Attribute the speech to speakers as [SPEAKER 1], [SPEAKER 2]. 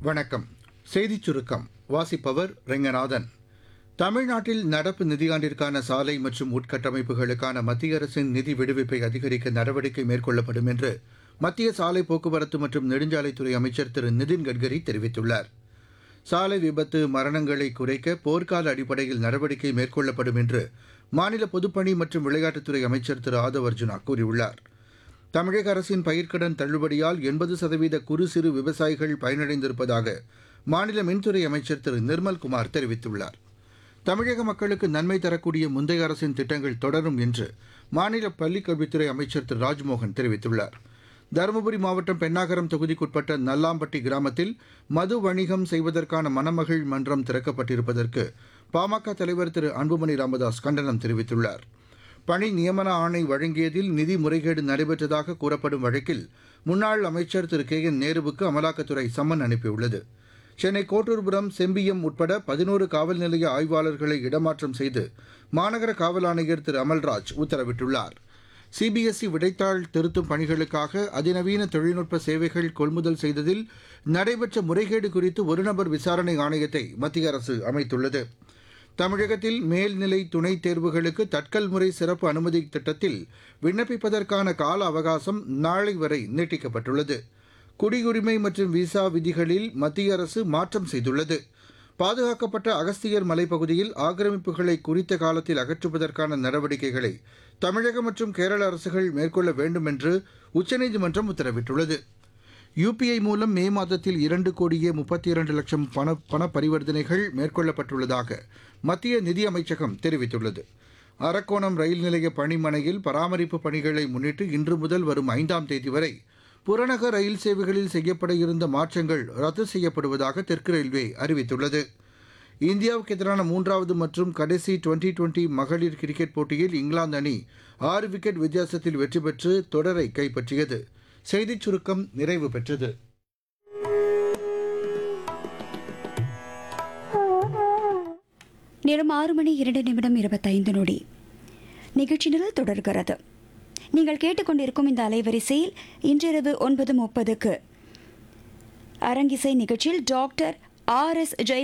[SPEAKER 1] வணக்கம் செய்திச் சுருக்கம் வாசிப்பவர் ரெங்கநாதன் தமிழ்நாட்டில் நடப்பு நிதியாண்டிற்கான சாலை மற்றும் உட்கட்டமைப்புகளுக்கான மத்திய அரசின் நிதி விடுவிப்பை அதிகரிக்க நடவடிக்கை மேற்கொள்ளப்படும் என்று மத்திய சாலை போக்குவரத்து மற்றும் நெடுஞ்சாலைத்துறை அமைச்சர் திரு நிதின் கட்கரி தெரிவித்துள்ளார் சாலை விபத்து மரணங்களை குறைக்க போர்க்கால அடிப்படையில் நடவடிக்கை மேற்கொள்ளப்படும் என்று மாநில பொதுப்பணி மற்றும் விளையாட்டுத்துறை அமைச்சர் திரு ஆதவ் அர்ஜுனா கூறியுள்ளார் தமிழக அரசின் பயிர்க்கடன் தள்ளுபடியால் எண்பது சதவீத குறு சிறு விவசாயிகள் பயனடைந்திருப்பதாக மாநில மின்துறை அமைச்சர் திரு நிர்மல்குமார் தெரிவித்துள்ளார் தமிழக மக்களுக்கு நன்மை தரக்கூடிய முந்தைய அரசின் திட்டங்கள் தொடரும் என்று மாநில பள்ளிக்கல்வித்துறை அமைச்சர் திரு ராஜ்மோகன் தெரிவித்துள்ளார் தருமபுரி மாவட்டம் பெண்ணாகரம் தொகுதிக்குட்பட்ட நல்லாம்பட்டி கிராமத்தில் மது வணிகம் செய்வதற்கான மணமகள் மன்றம் திறக்கப்பட்டிருப்பதற்கு பாமக தலைவர் திரு அன்புமணி ராமதாஸ் கண்டனம் தெரிவித்துள்ளார் பணி நியமன ஆணை வழங்கியதில் நிதி முறைகேடு நடைபெற்றதாக கூறப்படும் வழக்கில் முன்னாள் அமைச்சர் திரு கே என் நேருவுக்கு அமலாக்கத்துறை சம்மன் அனுப்பியுள்ளது சென்னை கோட்டூர்புரம் செம்பியம் உட்பட பதினோரு காவல் நிலைய ஆய்வாளர்களை இடமாற்றம் செய்து மாநகர காவல் ஆணையர் திரு அமல்ராஜ் உத்தரவிட்டுள்ளார் சிபிஎஸ்இ விடைத்தாள் திருத்தும் பணிகளுக்காக அதிநவீன தொழில்நுட்ப சேவைகள் கொள்முதல் செய்ததில் நடைபெற்ற முறைகேடு குறித்து ஒருநபர் விசாரணை ஆணையத்தை மத்திய அரசு அமைத்துள்ளது தமிழகத்தில் மேல்நிலை துணைத் தேர்வுகளுக்கு தட்கல் முறை சிறப்பு அனுமதி திட்டத்தில் விண்ணப்பிப்பதற்கான கால அவகாசம் நாளை வரை நீட்டிக்கப்பட்டுள்ளது குடியுரிமை மற்றும் விசா விதிகளில் மத்திய அரசு மாற்றம் செய்துள்ளது பாதுகாக்கப்பட்ட அகஸ்தியர் மலைப்பகுதியில் ஆக்கிரமிப்புகளை குறித்த காலத்தில் அகற்றுவதற்கான நடவடிக்கைகளை தமிழக மற்றும் கேரள அரசுகள் மேற்கொள்ள வேண்டும் என்று உச்சநீதிமன்றம் உத்தரவிட்டுள்ளது யுபிஐ மூலம் மே மாதத்தில் இரண்டு கோடியே முப்பத்தி இரண்டு லட்சம் பண பண பரிவர்த்தனைகள் மேற்கொள்ளப்பட்டுள்ளதாக மத்திய நிதி அமைச்சகம் தெரிவித்துள்ளது அரக்கோணம் ரயில் நிலைய பணிமனையில் பராமரிப்பு பணிகளை முன்னிட்டு இன்று முதல் வரும் ஐந்தாம் தேதி வரை புறநகர் ரயில் சேவைகளில் செய்யப்பட இருந்த மாற்றங்கள் ரத்து செய்யப்படுவதாக தெற்கு ரயில்வே அறிவித்துள்ளது இந்தியாவுக்கு எதிரான மூன்றாவது மற்றும் கடைசி டுவெண்டி டுவெண்டி மகளிர் கிரிக்கெட் போட்டியில் இங்கிலாந்து அணி ஆறு விக்கெட் வித்தியாசத்தில் வெற்றி பெற்று தொடரை கைப்பற்றியது செய்திச் சுருக்கம் நிறைவு பெற்றது
[SPEAKER 2] நேரம் ஆறு மணி இரண்டு நிமிடம் இருபத்தைந்து நொடி நிகழ்ச்சி நிரல் தொடர்கிறது நீங்கள் கேட்டுக்கொண்டிருக்கும் இந்த அலைவரிசையில் இன்றிரவு ஒன்பது முப்பதுக்கு அரங்கிசை நிகழ்ச்சியில் டாக்டர் ஆர் எஸ் ஜெய